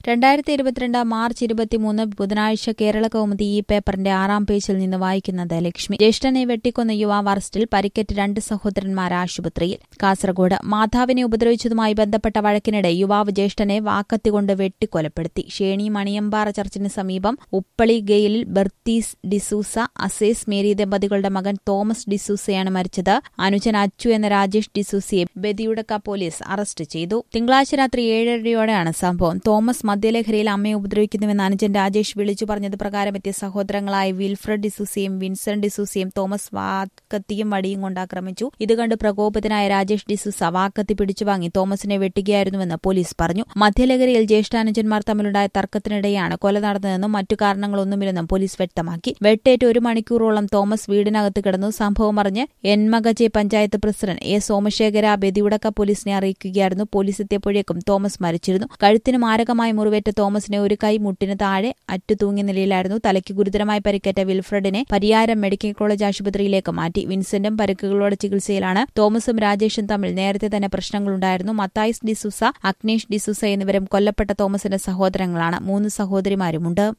രണ്ടായിരത്തി ഇരുപത്തിരണ്ട് മാർച്ച് ഇരുപത്തിമൂന്ന് ബുധനാഴ്ച കേരള കൗമുദി ഈ പേപ്പറിന്റെ ആറാം പേജിൽ നിന്ന് വായിക്കുന്നത് ലക്ഷ്മി ജ്യേഷ്ഠനെ വെട്ടിക്കൊന്ന യുവാവ് അറസ്റ്റിൽ പരിക്കേറ്റ് രണ്ട് സഹോദരന്മാർ ആശുപത്രിയിൽ കാസർഗോഡ് മാതാവിനെ ഉപദ്രവിച്ചതുമായി ബന്ധപ്പെട്ട വഴക്കിനിടെ യുവാവ് ജ്യേഷ്ഠനെ വാക്കത്തികൊണ്ട് വെട്ടിക്കൊലപ്പെടുത്തി ഷേണി മണിയമ്പാറ ചർച്ചിന് സമീപം ഉപ്പളി ഗെയിലിൽ ബർത്തീസ് ഡിസൂസ അസേസ് മേരി ദമ്പതികളുടെ മകൻ തോമസ് ഡിസൂസയാണ് മരിച്ചത് അനുജൻ അച്ചു എന്ന രാജേഷ് ഡിസൂസയെ ബദിയുടക്ക പോലീസ് അറസ്റ്റ് ചെയ്തു തിങ്കളാഴ്ച രാത്രി ഏഴരയോടെയാണ് സംഭവം തോമസ് മദ്യലഹരിയിൽ അമ്മയെ ഉപദ്രവിക്കുന്നുവെന്ന് അനുജൻ രാജേഷ് വിളിച്ചു പറഞ്ഞത് പ്രകാരം എത്തിയ സഹോദരങ്ങളായ വിൽഫ്രഡ് ഡിസൂസിയും വിൻസെന്റ് ഡിസൂസിയും തോമസ് വാക്കത്തിയും വടിയും കൊണ്ട് ആക്രമിച്ചു ഇത് കണ്ട് പ്രകോപിതനായ രാജേഷ് ഡിസൂസ വാക്കത്തി പിടിച്ചു വാങ്ങി തോമസിനെ വെട്ടുകയായിരുന്നുവെന്ന് പോലീസ് പറഞ്ഞു മദ്യലഹരിയിൽ ജ്യേഷ്ഠാനുജന്മാർ തമ്മിലുണ്ടായ തർക്കത്തിനിടെയാണ് കൊല നടന്നതെന്നും മറ്റു കാരണങ്ങളൊന്നുമില്ലെന്നും പോലീസ് വ്യക്തമാക്കി വെട്ടേറ്റ് ഒരു മണിക്കൂറോളം തോമസ് വീടിനകത്ത് കിടന്നു സംഭവം അറിഞ്ഞ് എൻമകജെ പഞ്ചായത്ത് പ്രസിഡന്റ് എ സോമശേഖര ബദിയുടക്ക പോലീസിനെ അറിയിക്കുകയായിരുന്നു പോലീസ് എത്തിയപ്പോഴേക്കും തോമസ് മരിച്ചിരുന്നു കഴുത്തിന് മാരകമായി മുറിവേറ്റ തോമസിനെ ഒരു കൈ മുട്ടിന് താഴെ അറ്റുതൂങ്ങിയ നിലയിലായിരുന്നു തലയ്ക്ക് ഗുരുതരമായി പരിക്കേറ്റ വിൽഫ്രഡിനെ പരിയാരം മെഡിക്കൽ കോളേജ് ആശുപത്രിയിലേക്ക് മാറ്റി വിൻസെന്റും പരിക്കുകളോടെ ചികിത്സയിലാണ് തോമസും രാജേഷും തമ്മിൽ നേരത്തെ തന്നെ പ്രശ്നങ്ങളുണ്ടായിരുന്നു മത്തായിസ് ഡിസുസ അഗ്നേഷ് ഡിസുസ എന്നിവരും കൊല്ലപ്പെട്ട തോമസിന്റെ സഹോദരങ്ങളാണ് മൂന്ന് സഹോദരിമാരുമുണ്ട്